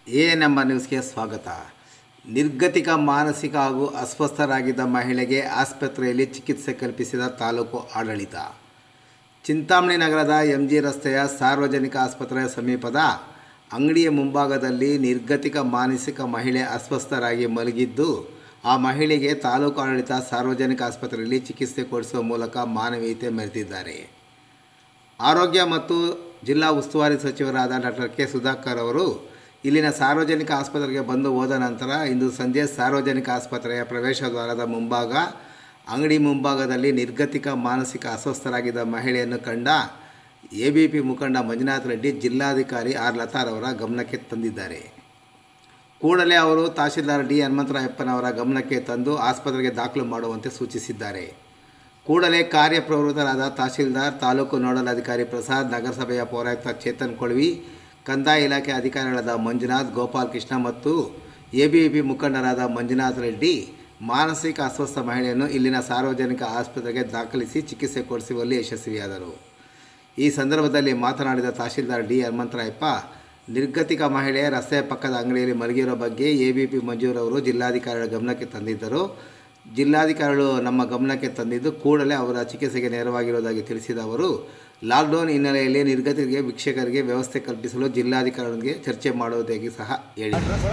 A ನಮ್ಮ ನ್ಯೂಸ್ಗೆ ಸ್ವಾಗತ ನಿರ್ಗತಿಕ ಮಾನಸಿಕ ಹಾಗೂ ಅಸ್ವಸ್ಥರಾಗಿದ್ದ ಮಹಿಳೆಗೆ ಆಸ್ಪತ್ರೆಯಲ್ಲಿ ಚಿಕಿತ್ಸೆ ಕಲ್ಪಿಸಿದ ತಾಲೂಕು ಆಡಳಿತ ಚಿಂತಾಮಣಿ ನಗರದ ಎಂ ಜಿ ರಸ್ತೆಯ ಸಾರ್ವಜನಿಕ ಆಸ್ಪತ್ರೆಯ ಸಮೀಪದ ಅಂಗಡಿಯ ಮುಂಭಾಗದಲ್ಲಿ ನಿರ್ಗತಿಕ ಮಾನಸಿಕ ಮಹಿಳೆ ಅಸ್ವಸ್ಥರಾಗಿ ಮಲಗಿದ್ದು ಆ ಮಹಿಳೆಗೆ ತಾಲೂಕು ಆಡಳಿತ ಸಾರ್ವಜನಿಕ ಆಸ್ಪತ್ರೆಯಲ್ಲಿ ಚಿಕಿತ್ಸೆ ಕೊಡಿಸುವ ಮೂಲಕ ಮಾನವೀಯತೆ ಮೆರೆದಿದ್ದಾರೆ ಆರೋಗ್ಯ ಮತ್ತು ಜಿಲ್ಲಾ ಉಸ್ತುವಾರಿ ಸಚಿವರಾದ ಡಾಕ್ಟರ್ ಕೆ ಸುಧಾಕರ್ ಅವರು ಇಲ್ಲಿನ ಸಾರ್ವಜನಿಕ ಆಸ್ಪತ್ರೆಗೆ ಬಂದು ಹೋದ ನಂತರ ಇಂದು ಸಂಜೆ ಸಾರ್ವಜನಿಕ ಆಸ್ಪತ್ರೆಯ ಪ್ರವೇಶ ದ್ವಾರದ ಮುಂಭಾಗ ಅಂಗಡಿ ಮುಂಭಾಗದಲ್ಲಿ ನಿರ್ಗತಿಕ ಮಾನಸಿಕ ಅಸ್ವಸ್ಥರಾಗಿದ್ದ ಮಹಿಳೆಯನ್ನು ಕಂಡ ಎ ಬಿ ಪಿ ಮುಖಂಡ ಮಂಜುನಾಥ್ ರೆಡ್ಡಿ ಜಿಲ್ಲಾಧಿಕಾರಿ ಆರ್ ಲತಾರವರ ಗಮನಕ್ಕೆ ತಂದಿದ್ದಾರೆ ಕೂಡಲೇ ಅವರು ತಹಶೀಲ್ದಾರ್ ಡಿ ಹನುಮಂತರಾಯಪ್ಪನವರ ಗಮನಕ್ಕೆ ತಂದು ಆಸ್ಪತ್ರೆಗೆ ದಾಖಲು ಮಾಡುವಂತೆ ಸೂಚಿಸಿದ್ದಾರೆ ಕೂಡಲೇ ಕಾರ್ಯಪ್ರವೃತ್ತರಾದ ತಹಶೀಲ್ದಾರ್ ತಾಲೂಕು ನೋಡಲ್ ಅಧಿಕಾರಿ ಪ್ರಸಾದ್ ನಗರಸಭೆಯ ಪೌರಾಯುಕ್ತ ಚೇತನ್ ಕೊಳ್ವಿ ಕಂದಾಯ ಇಲಾಖೆ ಅಧಿಕಾರಿಗಳಾದ ಮಂಜುನಾಥ್ ಗೋಪಾಲ್ ಕೃಷ್ಣ ಮತ್ತು ಎ ಬಿ ಪಿ ಮುಖಂಡರಾದ ಮಂಜುನಾಥ್ ರೆಡ್ಡಿ ಮಾನಸಿಕ ಅಸ್ವಸ್ಥ ಮಹಿಳೆಯನ್ನು ಇಲ್ಲಿನ ಸಾರ್ವಜನಿಕ ಆಸ್ಪತ್ರೆಗೆ ದಾಖಲಿಸಿ ಚಿಕಿತ್ಸೆ ಕೊಡಿಸುವಲ್ಲಿ ಯಶಸ್ವಿಯಾದರು ಈ ಸಂದರ್ಭದಲ್ಲಿ ಮಾತನಾಡಿದ ತಹಶೀಲ್ದಾರ್ ಡಿ ಹನುಮಂತರಾಯಪ್ಪ ನಿರ್ಗತಿಕ ಮಹಿಳೆ ರಸ್ತೆಯ ಪಕ್ಕದ ಅಂಗಡಿಯಲ್ಲಿ ಮಲಗಿರೋ ಬಗ್ಗೆ ಎ ಬಿ ಪಿ ಮಂಜೂರವರು ಜಿಲ್ಲಾಧಿಕಾರಿಗಳ ಗಮನಕ್ಕೆ ತಂದಿದ್ದರು ಜಿಲ್ಲಾಧಿಕಾರಿಗಳು ನಮ್ಮ ಗಮನಕ್ಕೆ ತಂದಿದ್ದು ಕೂಡಲೇ ಅವರ ಚಿಕಿತ್ಸೆಗೆ ನೆರವಾಗಿರುವುದಾಗಿ ತಿಳಿಸಿದ ಅವರು ಲಾಕ್ಡೌನ್ ಹಿನ್ನೆಲೆಯಲ್ಲಿ ನಿರ್ಗತಿಗೆ ವೀಕ್ಷಕರಿಗೆ ವ್ಯವಸ್ಥೆ ಕಲ್ಪಿಸಲು ಜಿಲ್ಲಾಧಿಕಾರಿಗಳಿಗೆ ಚರ್ಚೆ ಮಾಡುವುದಾಗಿ ಸಹ ಹೇಳಿದರು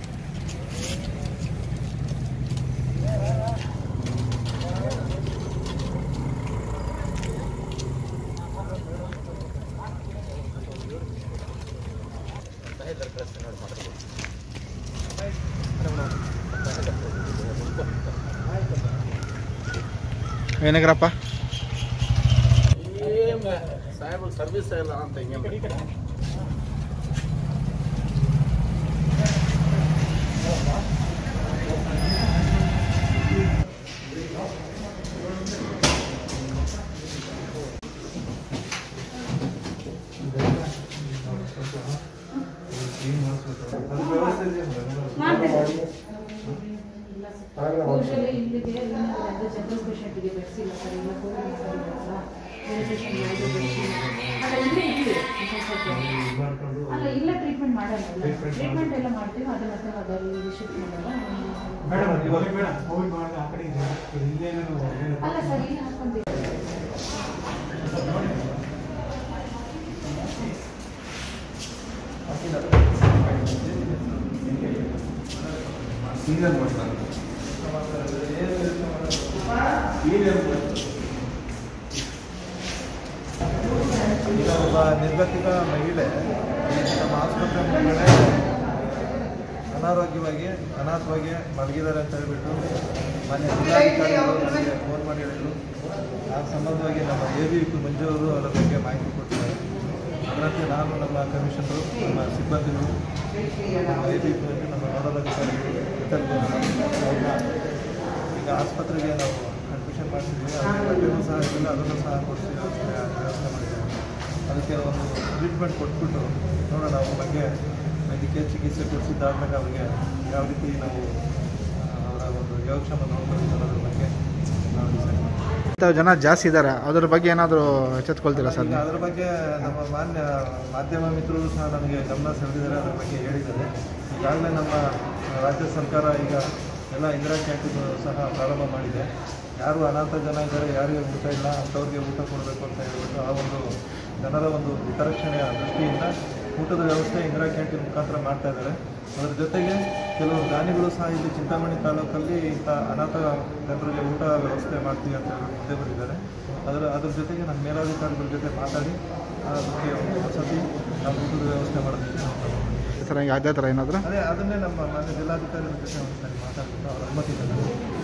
ಏನಗ್ರಪ್ಪ ಸಾಹೇಬ್ ಸರ್ವಿಸ್ ಇಲ್ಲ ಅಂತ ಹಿಂಗೆ ಯೂಶಲಿ ಇಲ್ಲಿಗೆ ಅದು ಜನರಲ್ ಪೇಷಂಟಿಗೆ ಬೆಡ್ಸಿಲ್ಲ ಸರ್ ಇಲ್ಲ ಕೋವಿಡ್ ಸರ್ ಇರಲ್ಲ ಬೇರೆ ಪೇಷಂಟ್ ಯಾವುದು ಬೆಡ್ಸಿಲ್ಲ ಅಲ್ಲ ಇಲ್ಲೇ ಇದ್ದೀವಿ ಅಲ್ಲ ಇಲ್ಲ ಟ್ರೀಟ್ಮೆಂಟ್ ಮಾಡಲ್ಲ ಟ್ರೀಟ್ಮೆಂಟ್ ಎಲ್ಲ ಮಾಡ್ತೀವಿ ಅದು ಮತ್ತೆ ಅದರಲ್ಲಿ ಶಿಫ್ಟ್ ಮಾಡಲ್ಲ ಮೇಡಮ್ ಇವಾಗ ಮೇಡಮ್ ಕೋವಿಡ್ ಮಾಡಿದ ಆ ಕಡೆ ಇದೆ ಇಲ್ಲೇನು ಅಲ್ಲ ಸರ್ ಇಲ್ಲಿ ಹಾಕೊಂತೀವಿ ಸೀರಿಯಲ್ ಮಾಡ್ತಾರೆ ಈಗ ಒಬ್ಬ ನಿರ್ಗತಿಕ ಮಹಿಳೆ ನಮ್ಮ ಆಸ್ಪತ್ರೆ ಮುಂದೆ ಅನಾರೋಗ್ಯವಾಗಿ ಅನಾಥವಾಗಿ ಮಲಗಿದ್ದಾರೆ ಅಂತ ಹೇಳ್ಬಿಟ್ಟು ಮಾನ್ಯ ಜಿಲ್ಲಾಧಿಕಾರಿಗಳು ನನಗೆ ಫೋನ್ ಮಾಡಿ ಹೇಳಿದ್ರು ಆ ಸಂಬಂಧವಾಗಿ ನಮ್ಮ ಎ ಬಿ ಪಿ ಮಂಜು ಅವರು ಅದರ ಬಗ್ಗೆ ಮಾಹಿತಿ ಕೊಟ್ಟಿದ್ದಾರೆ ಅದರಂತೆ ನಾನು ನಮ್ಮ ಕಮಿಷನರು ನಮ್ಮ ಸಿಬ್ಬಂದಿಗಳು ನಮ್ಮ ಎ ಬಿ ಪಿ ಮಂಜು ನಮ್ಮ ನೋಡಲ್ ಅಧಿಕಾರಿಗಳು ಇತರರು ಅವ್ರನ್ನ ಈಗ ಆಸ್ಪತ್ರೆಗೆ ನಾವು ಅಡ್ಮಿಷನ್ ಮಾಡಿಸಿದ್ವಿ ಅದಕ್ಕೆ ಬಟ್ಟೆನೂ ಸಹ ಇಲ್ಲ ಅದನ್ನು ಸಹ ಕೊಡಿಸಿ ವ್ಯವಸ್ಥೆ ವ್ಯವಸ್ಥೆ ಮಾಡಿದ್ದೇವೆ ಅದಕ್ಕೆ ಒಂದು ಟ್ರೀಟ್ಮೆಂಟ್ ಕೊಟ್ಬಿಟ್ಟು ನೋಡೋಣ ಅವ್ರ ಬಗ್ಗೆ ವೈದ್ಯಕೀಯ ಚಿಕಿತ್ಸೆ ಕೊಡಿಸಿದ್ದಾದ್ಮೇಲೆ ಅವರಿಗೆ ಯಾವ ರೀತಿ ನಾವು ಆ, ಅವರ ಒಂದು ಯೋಗಕ್ಷೇಮ ನೋಡ್ಕೊಳ್ತೀವಿ ಅನ್ನೋದ್ರ ಬಗ್ಗೆ ನಾವು ಡಿಸೈಡ್ ಮಾಡ್ತೀವಿ ಜನ ಜಾಸ್ತಿ ಇದ್ದಾರೆ ಅದ್ರ ಬಗ್ಗೆ ಏನಾದರೂ ಎಚ್ಚೆತ್ಕೊಳ್ತೀರಾ ಸರ್ ಈಗ ಅದರ ಬಗ್ಗೆ ನಮ್ಮ ಮಾನ್ಯ ಮಾಧ್ಯಮ ಮಿತ್ರರು ಸಹ ನಮಗೆ ಗಮನ ಸೆಳೆದಿದ್ದಾರೆ ಅದರ ಬಗ್ಗೆ ಹೇಳಿದ್ದಾರೆ ಈಗಾಗಲೇ ನಮ್ಮ ರಾಜ್ಯ ಸರ್ಕಾರ ಈಗ ಎಲ್ಲ ಇಂದಿರಾ ಕ್ಯಾಂಟೀನ್ ಸಹ ಪ್ರಾರಂಭ ಮಾಡಿದೆ ಯಾರು ಅನಾಥ ಜನ ಇದ್ದಾರೆ ಯಾರಿಗೆ ಊಟ ಇಲ್ಲ ಅಂಥವ್ರಿಗೆ ಊಟ ಕೊಡಬೇಕು ಅಂತ ಹೇಳ್ಬಿಟ್ಟು ಆ ಒಂದು ಜನರ ಒಂದು ಹಿತರಕ್ಷಣೆಯ ದೃಷ್ಟಿಯಿಂದ ಊಟದ ವ್ಯವಸ್ಥೆ ಇಂದಿರಾ ಕ್ಯಾಂಟೀನ್ ಮುಖಾಂತರ ಮಾಡ್ತಾ ಇದ್ದಾರೆ ಅದರ ಜೊತೆಗೆ ಕೆಲವು ದಾನಿಗಳು ಸಹ ಇಲ್ಲಿ ಚಿಂತಾಮಣಿ ತಾಲೂಕಲ್ಲಿ ಇಂಥ ಅನಾಥ ಜನರಿಗೆ ಊಟ ವ್ಯವಸ್ಥೆ ಮಾಡ್ತೀವಿ ಅಂತ ಹೇಳಿ ಮುಂದೆ ಬಂದಿದ್ದಾರೆ ಅದರ ಅದ್ರ ಜೊತೆಗೆ ನಮ್ಮ ಮೇಲಾಧಿಕಾರಿಗಳ ಜೊತೆ ಮಾತಾಡಿ ಅದಕ್ಕೆ ಒಂದು ವಸತಿ ನಾವು ಊಟದ ವ್ಯವಸ್ಥೆ ಮಾಡೋದಕ್ಕೆ ನಾವು ತಗೊಂಡ್ಬಂದಿದ್ದೀವಿ. ಸರ್ ಹಿಂಗೆ ಅದೇ ಥರ ಏನಾದರೂ ಅದೇ ಅದನ್ನೇ ನಮ್ಮ ಮಾನ್ಯ ಜಿಲ್ಲಾಧಿಕಾರಿಗಳ ಜೊತೆ ಒಂದು ಸರಿ ಮಾತಾಡ್ಬಿಟ್ಟು ಅವ್ರ ಅನುಮತಿ ತಗೊಂಡು